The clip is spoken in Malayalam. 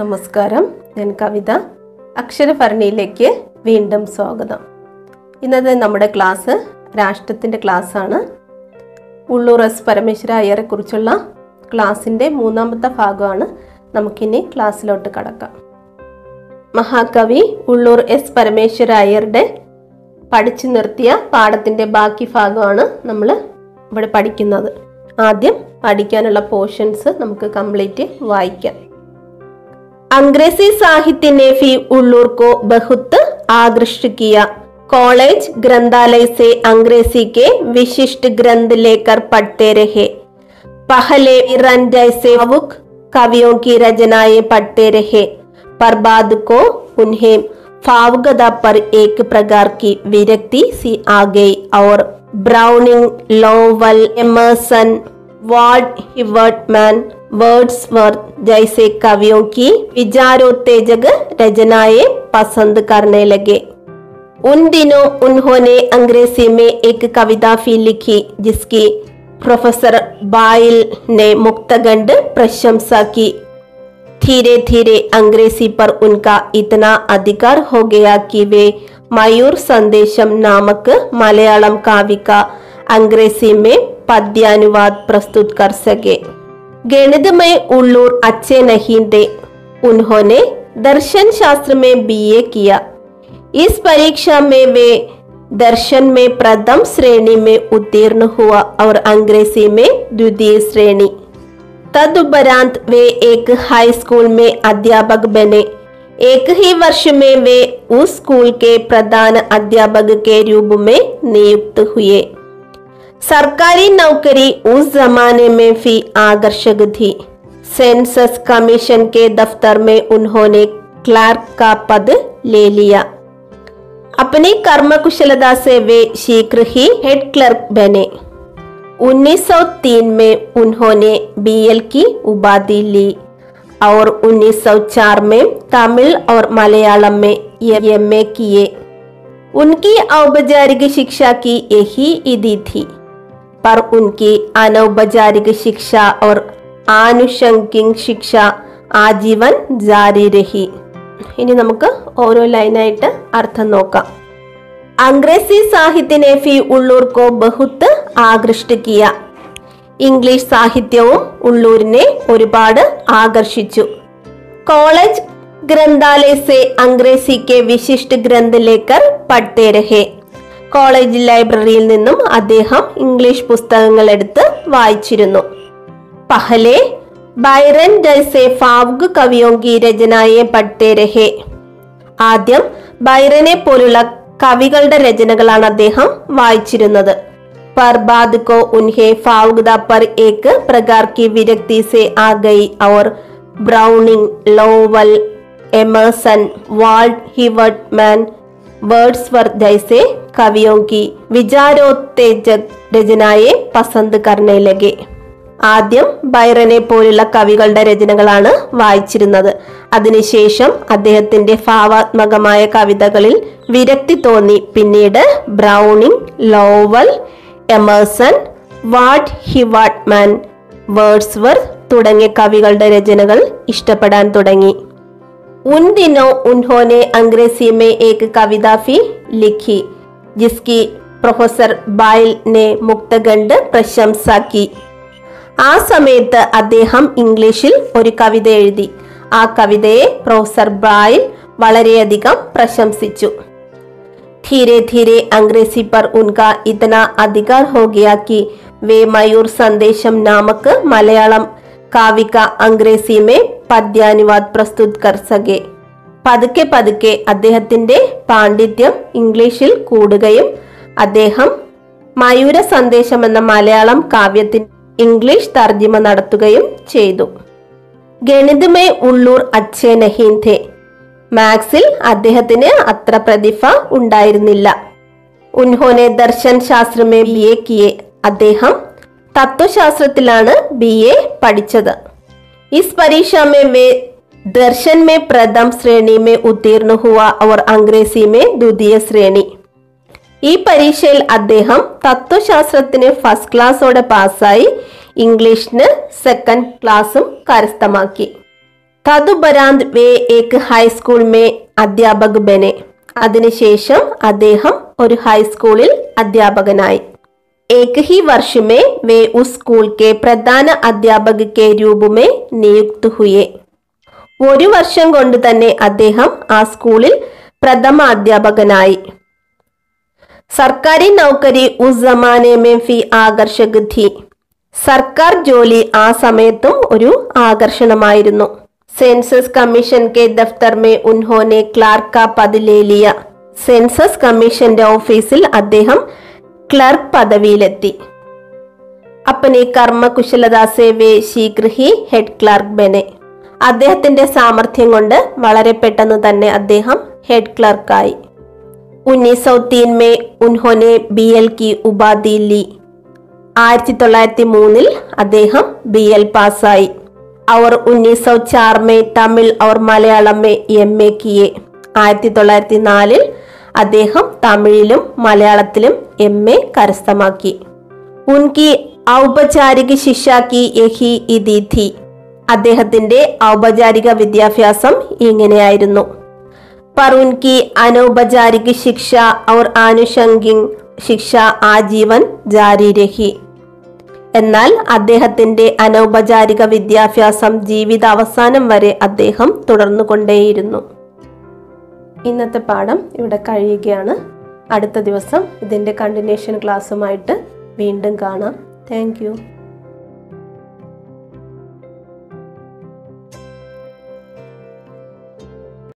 നമസ്കാരം ഞാൻ കവിത അക്ഷരഭരണിയിലേക്ക് വീണ്ടും സ്വാഗതം ഇന്നത്തെ നമ്മുടെ ക്ലാസ് രാഷ്ട്രത്തിൻ്റെ ക്ലാസ്സാണ് ഉള്ളൂർ എസ് പരമേശ്വര അയ്യരെ കുറിച്ചുള്ള ക്ലാസ്സിൻ്റെ മൂന്നാമത്തെ ഭാഗമാണ് നമുക്കിനി ക്ലാസ്സിലോട്ട് കടക്കാം മഹാകവി ഉള്ളൂർ എസ് പരമേശ്വര അയ്യരുടെ പഠിച്ചു നിർത്തിയ പാഠത്തിൻ്റെ ബാക്കി ഭാഗമാണ് നമ്മൾ ഇവിടെ പഠിക്കുന്നത് ആദ്യം പഠിക്കാനുള്ള പോർഷൻസ് നമുക്ക് കംപ്ലീറ്റ് വായിക്കാം अंग्रेजी साहित्य ने भी उल्लूर को बहुत आकृष्ट किया कॉलेज ग्रंथालय से अंग्रेजी के विशिष्ट ग्रंथ लेकर पढ़ते रहे पहले रन जैसे भावुक कवियों की रचनाएं पढ़ते रहे पर बाद को उन्हें भावुकता पर एक प्रकार की विरक्ति सी आ गई और Browning Lowell Emerson Walt Whitman Wordsworth जैसे कवियों की विचारोत्तेजक रचनाएं पसंद करने लगे उन दिनों उन्होंने अंग्रेजी में एक कविता भी लिखी जिसकी प्रोफेसर बाइल ने मुक्तगंड प्रशंसा की धीरे धीरे अंग्रेजी पर उनका इतना अधिकार हो गया कि वे मयूर संदेशम नामक मलयालम काव्य का अंग्रेजी में पद्यानुवाद प्रस्तुत कर सके गणित में उल्लूर अच्छे नहीं थे उन्होंने दर्शन शास्त्र में बीए किया इस परीक्षा में वे दर्शन में प्रथम श्रेणी में उत्तीर्ण हुआ और अंग्रेजी में द्वितीय श्रेणी तदुपरांत वे एक हाई स्कूल में अध्यापक बने एक ही वर्ष में वे उस स्कूल के प्रधान अध्यापक के रूप में नियुक्त हुए सरकारी नौकरी उस जमाने में भी आकर्षक थी सेंसस कमीशन के दफ्तर में उन्होंने क्लर्क का पद ले लिया अपनी कर्मकुशलता से वे शीघ्र ही हेड क्लर्क बने 1903 में उन्होंने बीएल की उपाधि ली और 1904 में तमिल और मलयालम में एमए किए उनकी औपचारिक शिक्षा की यही विधि थी पर उनकी अनौपचारिक शिक्षा और ആനുഷംഗിക് ശിക്ഷ ആജീവൻ ജാരി രഹി ഇനി നമുക്ക് ഓരോ ലൈനായിട്ട് അർത്ഥം നോക്കാം അംഗ്രേസി സാഹിത്യനെ ഫി ഉള്ളൂർ കോ ബഹുത്ത് ആകൃഷ്ട കിയ ഇംഗ്ലീഷ് സാഹിത്യവും ഉള്ളൂരിനെ ഒരുപാട് ആകർഷിച്ചു കോളേജ് ഗ്രന്ഥാലയ സെ അംഗ്രേസി കെ വിശിഷ്ട ഗ്രന്ഥ ലേക്കർ പഠ്തേ രഹേ കോളേജ് ലൈബ്രറിയിൽ നിന്നും അദ്ദേഹം ഇംഗ്ലീഷ് പുസ്തകങ്ങൾ എടുത്ത് വായിച്ചിരുന്നു पहले ബൈറൻ ജൈസെ ഫാവുഗ് കവിയോं की രചനായെ പഠ്തേ രഹേ ആദ്യം ബൈറനെ പോലുള്ള കവികളുടെ രചനകളാണ് അദ്ദേഹം വായിച്ചിരുന്നത് पर बाद को उन्हें फाउगदा पर एक प्रकार की विरक्ति से आ गई और Browning Lowell Emerson Walt Whitman Wordsworth जैसे कवियों की विचारोत्तेजक रचनाएं पसंद करने लगे ആദ്യം ബൈറനെ പോലുള്ള കവികളുടെ രചനകളാണ് വായിച്ചിരുന്നത് അതിനുശേഷം അദ്ദേഹത്തിന്റെ ഭാവാത്മകമായ കവിതകളിൽ വിരക്തി തോന്നി പിന്നീട് Browning Lowell Emerson Walt Whitman Wordsworth തുടങ്ങിയ കവികളുടെ രചനകൾ ഇഷ്ടപ്പെടാൻ തുടങ്ങി उन दिनों उन्होंने अंग्रेजी में एक कविता भी लिखी जिसकी प्रोफेसर बाइल ने मुक्तगंड प्रशंसा की ആ സമയത്ത് അദ്ദേഹം ഇംഗ്ലീഷിൽ ഒരു കവിത എഴുതി ആ കവിതയെ പ്രൊഫസർ ബായിൽ വളരെയധികം പ്രശംസിച്ചു धीरे धीरे अंग्रेजी पर उनका इतना अधिकार हो गया कि वे मयूर संदेशम नामक मलयालम काव्य का अंग्रेजी में പദ്യാനുവാദ് പ്രസ്തുത് കർ സകെ പതുക്കെ പതുക്കെ അദ്ദേഹത്തിന്റെ പാണ്ഡിത്യം ഇംഗ്ലീഷിൽ കൂടുകയും അദ്ദേഹം മയൂര സന്ദേശം എന്ന മലയാളം കാവ്യത്തിന് ഇംഗ്ലീഷ് തർജിമ നടത്തുകയും ചെയ്തു ഗണിതമേ ഉള്ളൂർ അച്ഛേ നഹീൻഥെ മാത്സിൽ അദ്ദേഹത്തിന് അത്ര പ്രതിഭ ഉണ്ടായിരുന്നില്ല ഉൻഹോനെ ദർശൻ ശാസ്ത്രമേ ബി എ കിയെ അദ്ദേഹം തത്വശാസ്ത്രത്തിലാണ് ബി എ പഠിച്ചത് इस परीक्षा में वे दर्शन में प्रथम श्रेणी में उत्तीर्ण हुआ और अंग्रेजी में द्वितीय ശ്രേണി ഈ പരീക്ഷയിൽ അദ്ദേഹം തത്വശാസ്ത്രത്തിന് ഫസ്റ്റ് ക്ലാസ്സോടെ പാസ്സായി ഇംഗ്ലീഷിന് സെക്കൻഡ് ക്ലാസ്സും കരസ്ഥമാക്കി തതുപരാന്ത് വേ ഏക് ഹൈസ്കൂൾ മേ അധ്യാപക് ബനെ അതിനുശേഷം അദ്ദേഹം ഒരു ഹൈസ്കൂളിൽ അധ്യാപകനായി एक ही वर्ष में वे उस स्कूल के प्रधान अध्यापक के रूप में नियुक्त हुए ഒരു വർഷം കൊണ്ട് തന്നെ അദ്ദേഹം ആ സ്കൂളിൽ പ്രഥമ അധ്യാപകനായി സർക്കാരി നൗകരി ഉസ് ജമാനെ മേ ഫി ആകർഷക് ഥി സർക്കാർ ജോലി ആ സമയത്തും ഒരു ആകർഷണമായിരുന്നു സെൻസസ് കമ്മീഷൻ കെ ദഫ്തർ മേ ഉൻഹോനെ ക്ലാർക്ക് കാ പദ് ലേ ലിയ സെൻസസ് കമ്മീഷന്റെ ഓഫീസിൽ അദ്ദേഹം ക്ലർക്ക് പദവിയിലെത്തി അപ്പനെ കർമ്മകുശലത സേ വേ ശീഘ്ര ഹി ഹെഡ് ക്ലർക്ക് ബനെ അദ്ദേഹത്തിന്റെ സാമർഥ്യം കൊണ്ട് വളരെ പെട്ടെന്ന് തന്നെ അദ്ദേഹം ഹെഡ് ക്ലർക്കായി ഉന്നീസ് സൗ തീൻ മേ ഉൻഹോനെ ബി എൽ की ഉപാധി ലി ആയിരത്തി തൊള്ളായിരത്തി മൂന്നിൽ അദ്ദേഹം ബി എൽ പാസ്സായി അവർ ഉന്നീസ് സൗ ചാർ മേ തമിഴ് और മലയാളം മേ എം എ കിയെ ആയിരത്തി തൊള്ളായിരത്തി നാലിൽ അദ്ദേഹം തമിഴിലും മലയാളത്തിലും എം എ കരസ്ഥമാക്കി ഉൻകി ഔപചാരിക ശിക്ഷാക്കി യഹി ഇതി ഥി അദ്ദേഹത്തിന്റെ ഔപചാരിക വിദ്യാഭ്യാസം ഇങ്ങനെയായിരുന്നു पर उनकी अनौपचारिक शिक्षा और आनुषंगिक ശിക്ഷ ആജീവൻ ജാരി രഹി എന്നാൽ അദ്ദേഹത്തിന്റെ അനൗപചാരിക വിദ്യാഭ്യാസം ജീവിത അവസാനം വരെ അദ്ദേഹം തുടർന്നുകൊണ്ടേയിരുന്നു ഇന്നത്തെ പാഠം ഇവിടെ കഴിയുകയാണ് അടുത്ത ദിവസം ഇതിൻ്റെ കണ്ടിന്യൂഷൻ ക്ലാസ്സുമായിട്ട് വീണ്ടും കാണാം താങ്ക്